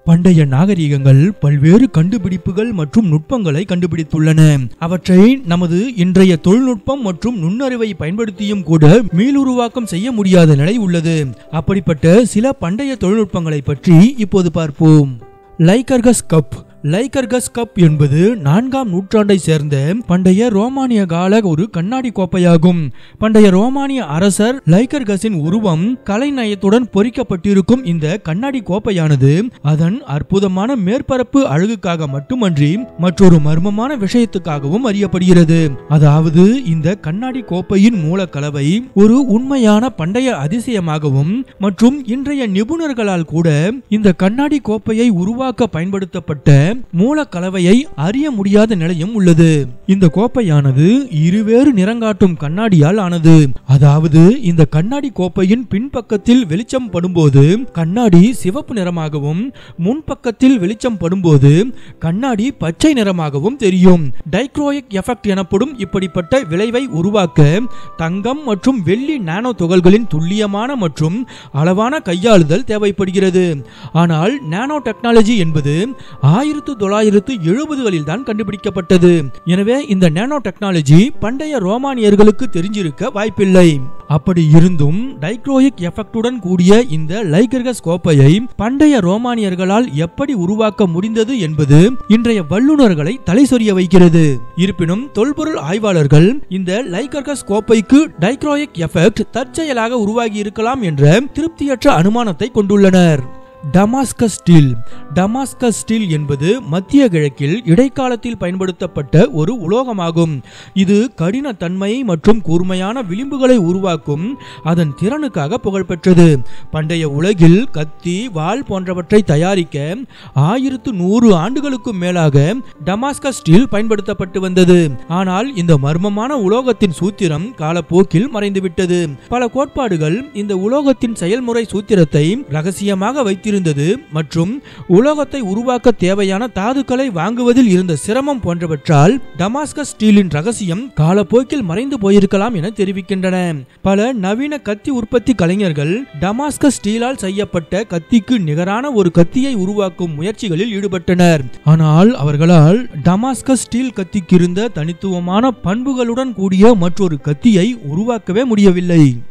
பண்டைய நாகரிகங்கள் பல்வேறு கண்டுபிடிப்புகள் மற்றும் நுட்பங்களை கண்டுபிடித்துள்ளன அவற்றை நமது இன்றைய தொழில்நுட்பம் மற்றும் நுண்ணறிவை பயன்படுத்தியும் கூட மீளுருவாக்கம் செய்ய முடியாத நிலை உள்ளது அப்படிப்பட்ட சில பண்டைய தொழில்நுட்பங்களை பற்றி இப்போது பார்ப்போம் லைகர்கஸ் கப் லைகர்கஸ் கப் என்பது நான்காம் நூற்றாண்டை சேர்ந்த பண்டைய ரோமானிய கால ஒரு கண்ணாடி கோப்பையாகும் பண்டைய ரோமானிய அரசர் லைகர்கஸின் உருவம் கலைநயத்துடன் பொறிக்கப்பட்டிருக்கும் இந்த கண்ணாடி கோப்பையானது அதன் அற்புதமான மேற்பரப்பு அழகுக்காக மட்டுமன்றி மற்றொரு மர்மமான விஷயத்துக்காகவும் அறியப்படுகிறது அதாவது இந்த கண்ணாடி கோப்பையின் மூலக்கலவை ஒரு உண்மையான பண்டைய அதிசயமாகவும் மற்றும் இன்றைய நிபுணர்களால் கூட இந்த கண்ணாடி கோப்பையை உருவாக்க பயன்படுத்தப்பட்ட மூலக்கலவையை அறிய முடியாத நிலையும் உள்ளது இந்த கோப்பையானது இருவேறு நிறங்காட்டும் கண்ணாடியால் ஆனது அதாவது இந்த கண்ணாடி கோப்பையின் பின்பக்கத்தில் வெளிச்சம் படும்போது கண்ணாடி சிவப்பு நிறமாகவும் முன்பக்கத்தில் வெளிச்சம் படும்போது கண்ணாடி பச்சை நிறமாகவும் தெரியும் டைக்ரோயிக் எஃபெக்ட் எனப்படும் இப்படிப்பட்ட விளைவை உருவாக்க தங்கம் மற்றும் வெள்ளி நானோ துகள்களின் துல்லியமான மற்றும் அளவான கையாளுதல் தேவைப்படுகிறது ஆனால் நானோ டெக்னாலஜி என்பது ஆயிரத்து தொள்ளாயிரத்து எழுபதுகளில் தான் கண்டுபிடிக்கப்பட்டது எனவே இந்த நானோ டெக்னாலஜி பண்டைய ரோமானியர்களுக்கு தெரிஞ்சிருக்க வாய்ப்பில்லை அப்படி இருந்தும் டைக்ரோயிக் எஃபெக்டுடன் கூடிய இந்த லைகர்கஸ் கோப்பையை பண்டைய ரோமானியர்களால் எப்படி உருவாக்க முடிந்தது என்பது இன்றைய வல்லுநர்களை தலை சொரிய வைக்கிறது இருப்பினும் தொல்பொருள் ஆய்வாளர்கள் இந்த லைகர்கஸ் கோப்பைக்கு டைக்ரோயிக் எஃபெக்ட் தற்செயலாக உருவாகி இருக்கலாம் என்ற திருப்தியற்ற அனுமானத்தை கொண்டுள்ளனர் டமாஸ்கஸ் ஸ்டீல் டமாஸ்கஸ் ஸ்டீல் என்பது மத்திய கிழக்கில் இடைக்காலத்தில் பயன்படுத்தப்பட்ட ஒரு உலோகமாகும் இது கடினத்தன்மை மற்றும் கூர்மையான விளிம்புகளை உருவாக்கும் அதன் திறனுக்காக புகழ்பெற்றது பண்டைய உலகில் கத்தி வாள் போன்றவற்றை தயாரிக்க ஆயிரத்து நூறு ஆண்டுகளுக்கும் மேலாக டமாஸ்கஸ் ஸ்டீல் பயன்படுத்தப்பட்டு வந்தது ஆனால் இந்த மர்மமான உலோகத்தின் சூத்திரம் காலப்போக்கில் மறைந்துவிட்டது பல கோட்பாடுகள் இந்த உலோகத்தின் செயல்முறை சூத்திரத்தை ரகசியமாக வைத்து வைத்திருந்தது மற்றும் உலோகத்தை உருவாக்க தேவையான தாதுக்களை வாங்குவதில் இருந்த சிரமம் போன்றவற்றால் டமாஸ்கஸ் ஸ்டீலின் ரகசியம் காலப்போக்கில் மறைந்து போயிருக்கலாம் என தெரிவிக்கின்றன பல நவீன கத்தி உற்பத்தி கலைஞர்கள் டமாஸ்கஸ் ஸ்டீலால் செய்யப்பட்ட கத்திக்கு நிகரான ஒரு கத்தியை உருவாக்கும் முயற்சிகளில் ஈடுபட்டனர் ஆனால் அவர்களால் டமாஸ்கஸ் ஸ்டீல் கத்திக்கு இருந்த தனித்துவமான பண்புகளுடன் கூடிய மற்றொரு கத்தியை உருவாக்கவே முடியவில்லை